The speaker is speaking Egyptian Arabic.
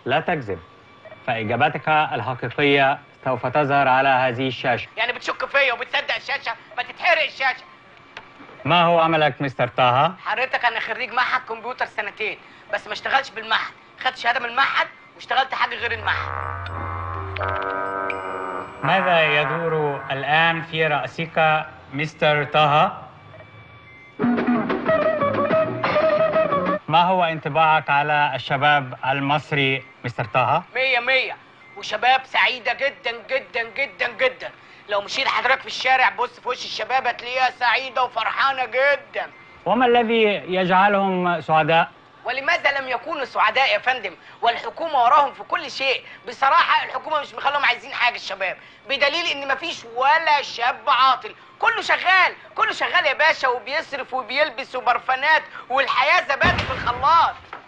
لا تكذب فإجابتك الحقيقية سوف تظهر على هذه الشاشة يعني بتشك فيا وبتصدق الشاشه ما تتحرق الشاشه ما هو عملك مستر طه؟ حضرتك انا خريج معهد كمبيوتر سنتين بس ما اشتغلتش بالمعهد خدت شهاده من المعهد واشتغلت حاجه غير المعهد ماذا يدور الآن في رأسك مستر طه؟ ما هو انطباعك على الشباب المصري مستر طه؟ مية مية وشباب سعيدة جدا جدا جدا جدا لو مشيت حضرتك في الشارع بص في وش الشباب هتلاقيها سعيدة وفرحانة جدا وما الذي يجعلهم سعداء؟ ولماذا لم يكونوا سعداء يا فندم والحكومة وراهم في كل شيء بصراحة الحكومة مش مخليهم عايزين حاجة الشباب بدليل ان مفيش ولا شاب عاطل كله شغال كله شغال يا باشا وبيصرف وبيلبس وبرفانات والحياة زبادي في الخلاط